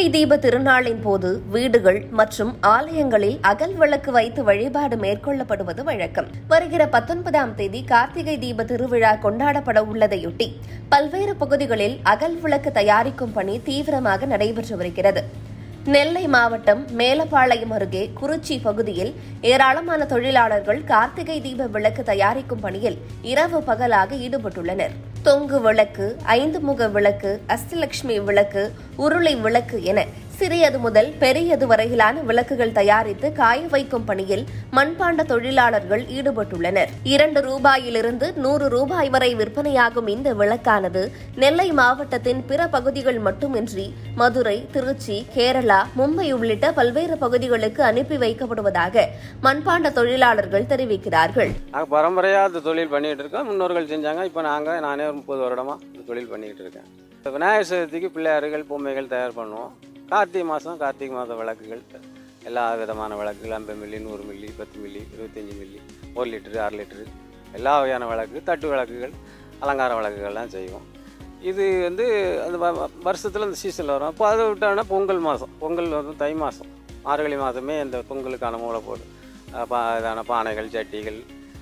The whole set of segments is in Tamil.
தீப திருநாளின் போது வீடுகள் மற்றும் ஆலயங்களில் அகல் விளக்கு வைத்து வழிபாடு மேற்கொள்ளப்படுவது வழக்கம் வருகிற பத்தொன்பதாம் தேதி கார்த்திகை தீப திருவிழா கொண்டாடப்பட உள்ளதையொட்டி பல்வேறு பகுதிகளில் அகல் விளக்கு தயாரிக்கும் பணி தீவிரமாக நடைபெற்று வருகிறது நெல்லை மாவட்டம் மேலப்பாளையம் அருகே குறிச்சி பகுதியில் ஏராளமான தொழிலாளர்கள் கார்த்திகை தீப விளக்கு தயாரிக்கும் பணியில் இரவு பகலாக ஈடுபட்டுள்ளனர் தொங்கு விளக்கு ஐந்து முக விளக்கு அஷ்டலட்சுமி விளக்கு உருளை விளக்கு என சிறியது முதல் பெரியது வரையிலான விளக்குகள் தயாரித்து காய வைக்கும் பணியில் மண்பாண்ட தொழிலாளர்கள் ஈடுபட்டுள்ளனர் இரண்டு ரூபாயிலிருந்து நூறு ரூபாய் வரை விற்பனையாகும் இந்த விளக்கானது நெல்லை மாவட்டத்தின் பிற பகுதிகள் மட்டுமின்றி மதுரை திருச்சி கேரளா மும்பை உள்ளிட்ட பல்வேறு பகுதிகளுக்கு அனுப்பி வைக்கப்படுவதாக மண்பாண்ட தொழிலாளர்கள் தெரிவிக்கிறார்கள் நாங்கள் பரம்பரையாக இந்த தொழில் பண்ணிகிட்டு இருக்கோம் முன்னோர்கள் செஞ்சாங்க இப்போ நாங்கள் நானே ஒரு முப்பது வருடமாக இந்த தொழில் பண்ணிக்கிட்டு இருக்கேன் இந்த விநாயகர் சதுர்த்திக்கு பிள்ளையார்கள் பொம்மைகள் தயார் பண்ணுவோம் கார்த்திகை மாதம் கார்த்திகை மாத விளக்குகள் எல்லா விதமான விளக்குகள் ஐம்பது மில்லி நூறு மில்லி பத்து மில்லி இருபத்தஞ்சி மில்லி ஒரு லிட்டரு அரை லிட்டரு எல்லா வகையான விளக்கு தட்டு விளக்குகள் அலங்கார விளக்குகள்லாம் செய்வோம் இது வந்து அந்த வருஷத்தில் இந்த சீசனில் வரும் அப்போ அதை விட்டோம்னா பொங்கல் மாதம் பொங்கல் வந்து தை மாதம் மார்கழி மாதமே இந்த பொங்கலுக்கான மூளைப்போடு பா இதான பானைகள் சட்டிகள்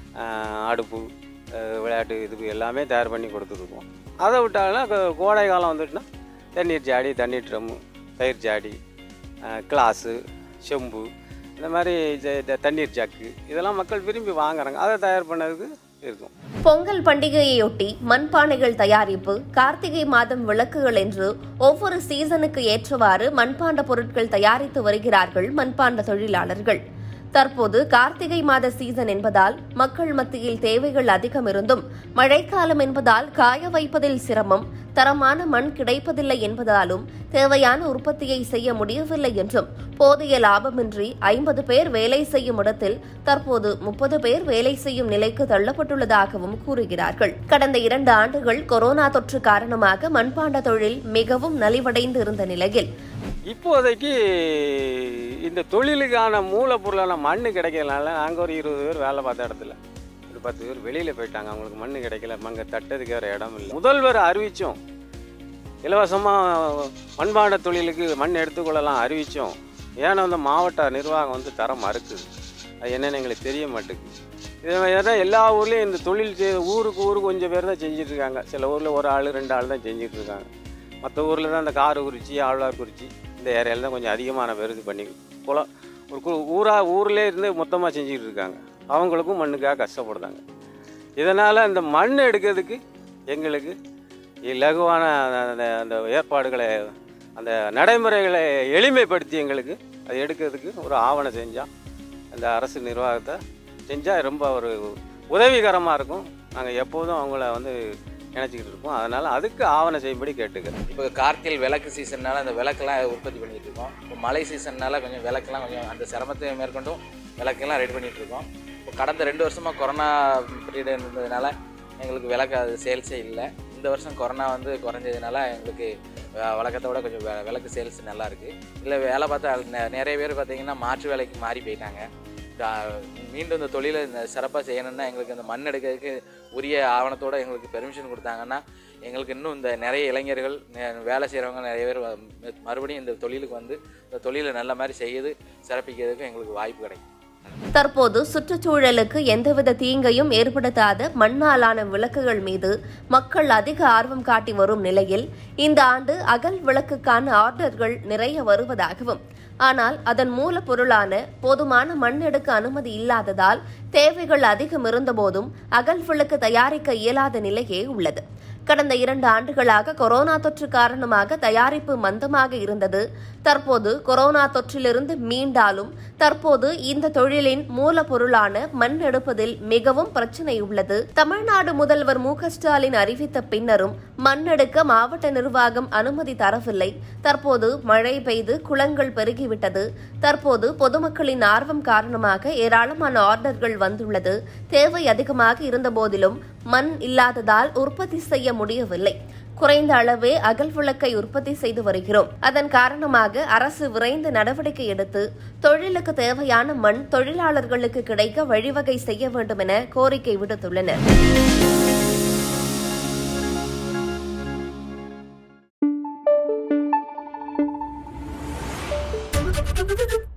ஆஹ் அடுப்பு ஆஹ் விளையாட்டு இது எல்லாமே தயார் பண்ணி கொடுத்துருக்கோம் அதை விட்டாங்கன்னா கோ- கோடை காலம் வந்துட்டுனா தண்ணீர் ஜாடி தண்ணீர் ட்ரம்மு தயிர் ஜாடி ஆஹ் கிளாஸு செம்பு இந்த மாதிரி ஜ- இந்த தண்ணீர் ஜாக்கு இதெல்லாம் மக்கள் விரும்பி வாங்குறாங்க அதை தயார் பண்ணதுக்கு இருக்கும் பொங்கல் பண்டிகையையொட்டி மண்பானைகள் தயாரிப்பு கார்த்திகை மாதம் விளக்குகள் என்று ஒவ்வொரு சீசனுக்கு ஏற்றவாறு மண்பாண்ட பொருட்கள் தயாரித்து வருகிறார்கள் மண்பாண்ட தொழிலாளர்கள் தற்போது கார்த்திகை மாத சீசன் என்பதால் மக்கள் மத்தியில் தேவைகள் அதிகம் இருந்தும் மழைக்காலம் என்பதால் காய வைப்பதில் சிரமம் தரமான மண் கிடைப்பதில்லை என்பதாலும் தேவையான உற்பத்தியை செய்ய முடியவில்லை என்றும் போதிய லாபமின்றி ஐம்பது பேர் வேலை செய்யும் இடத்தில் தற்போது முப்பது பேர் வேலை செய்யும் நிலைக்கு தள்ளப்பட்டுள்ளதாகவும் கூறுகிறார்கள் கடந்த இரண்டு ஆண்டுகள் கொரோனா தொற்று காரணமாக மண்பாண்ட தொழில் மிகவும் நலிவடைந்து இருந்த நிலையில் இப்போதைக்கு இந்த தொழிலுக்கான மூலப்பொருளான மண் கிடைக்கிறதுனால நாங்கள் ஒரு இருபது பேர் வேலை பார்த்த இடத்துல ஒரு பத்து பேர் வெளியில் போயிட்டாங்க அவங்களுக்கு மண் கிடைக்கல அங்கே தட்டதுக்கு வேறு இடம் இல்லை முதல்வர் அறிவித்தோம் இலவசமாக மண்பாண்ட தொழிலுக்கு மண் எடுத்துக்கொள்ளலாம் அறிவித்தோம் ஏன்னா வந்து மாவட்ட நிர்வாகம் வந்து தர மறுக்குது அது என்னன்னு எங்களுக்கு தெரிய மாட்டேங்குது இதே மாதிரி தான் எல்லா ஊர்லேயும் இந்த தொழில் செய் ஊருக்கு ஊருக்கு கொஞ்சம் பேர் தான் செஞ்சுட்டு இருக்காங்க சில ஊரில் ஒரு ஆள் ரெண்டு ஆள் தான் செஞ்சுட்டு இருக்காங்க மற்ற ஊரில் தான் இந்த காரக்குறிச்சி ஆழ்வார்குறிச்சி இந்த ஏரியாவில் தான் கொஞ்சம் அதிகமான பேர் இது பண்ணி குளம் ஒரு கு- ஊரா ஊர்லேயே இருந்து மொத்தமாக செஞ்சுட்டு இருக்காங்க அவங்களுக்கும் மண்ணுக்காக கஷ்டப்படுறாங்க இதனால் இந்த மண் எடுக்கிறதுக்கு எங்களுக்கு இலகுவான அந்த- அந்த அந்த ஏற்பாடுகளை அந்த நடைமுறைகளை எளிமைப்படுத்தி எங்களுக்கு அதை எடுக்கிறதுக்கு ஒரு ஆவணம் செஞ்சால் அந்த அரசு நிர்வாகத்தை செஞ்சால் ரொம்ப ஒரு உதவிகரமாக இருக்கும் நாங்கள் எப்போதும் அவங்கள வந்து நினச்சிக்கிட்டு இருப்போம் அதனால் அதுக்கு ஆவணம் செய்யும்படி கேட்டுக்கிறேன் இப்போ கார்த்திகை விளக்கு சீசன்னால அந்த விளக்கெல்லாம் உற்பத்தி பண்ணிட்டு இருக்கோம் இப்போ மழை சீசன்னால கொஞ்சம் விளக்கெல்லாம் கொஞ்சம் அந்த சிரமத்தை மேற்கொண்டும் விளக்கெல்லாம் ரெடி பண்ணிட்டு இருக்கோம் இப்போ கடந்த ரெண்டு வருஷமாக கொரோனா பீரியட் இருந்ததுனால எங்களுக்கு விளக்கு அது சேல்ஸே இல்லை இந்த வருஷம் கொரோனா வந்து குறைஞ்சதுனால எங்களுக்கு அஹ், வழக்கத்தை விட கொஞ்சம் வி- விளக்கு சேல்ஸ் நல்லா இருக்கு இல்லை வேலை பார்த்தா நெ- நிறைய பேர் பார்த்தீங்கன்னா மாற்று வேலைக்கு மாறி போயிட்டாங்க தா- மீண்டும் இந்த தொழிலை சிறப்பாக செய்யணும்னா எங்களுக்கு இந்த மண் எடுக்கிறதுக்கு உரிய ஆவணத்தோட எங்களுக்கு பெர்மிஷன் கொடுத்தாங்கன்னா எங்களுக்கு இன்னும் இந்த நிறைய இளைஞர்கள் நெ- வேலை செய்கிறவங்க நிறைய பேர் வ- மறுபடியும் இந்த தொழிலுக்கு வந்து இந்த தொழிலை நல்ல மாதிரி செய்து சிறப்பிக்கிறதுக்கு எங்களுக்கு வாய்ப்பு கிடைக்கும் தற்போது சுற்றுச்சூழலுக்கு எந்தவித தீங்கையும் ஏற்படுத்தாத மண்ணாலான விளக்குகள் மீது மக்கள் அதிக ஆர்வம் காட்டி வரும் நிலையில் இந்த ஆண்டு அகல் விளக்குக்கான ஆர்டர்கள் நிறைய வருவதாகவும் ஆனால் அதன் மூலப்பொருளான போதுமான மண் எடுக்க அனுமதி இல்லாததால் தேவைகள் அதிகம் இருந்தபோதும் அகல் விளக்கு தயாரிக்க இயலாத நிலையே உள்ளது கடந்த இரண்டு ஆண்டுகளாக கொரோனா தொற்று காரணமாக தயாரிப்பு மந்தமாக இருந்தது தற்போது கொரோனா தொற்றிலிருந்து மீண்டாலும் தற்போது இந்த தொழிலின் மூலப்பொருளான மண் எடுப்பதில் மிகவும் பிரச்சனை உள்ளது தமிழ்நாடு முதல்வர் மு க ஸ்டாலின் அறிவித்த பின்னரும் மண் எடுக்க மாவட்ட நிர்வாகம் அனுமதி தரவில்லை தற்போது மழை பெய்து குளங்கள் பெருகிவிட்டது தற்போது பொதுமக்களின் ஆர்வம் காரணமாக ஏராளமான ஆர்டர்கள் வந்துள்ளது தேவை அதிகமாக இருந்தபோதிலும் மண் இல்லாததால் உற்பத்தி செய்ய முடியவில்லை குறைந்த அளவே அகல் விளக்கை உற்பத்தி செய்து வருகிறோம் அதன் காரணமாக அரசு விரைந்து நடவடிக்கை எடுத்து தொழிலுக்கு தேவையான மண் தொழிலாளர்களுக்கு கிடைக்க வழிவகை செய்ய வேண்டும் என கோரிக்கை விடுத்துள்ளனர் வணக்கம்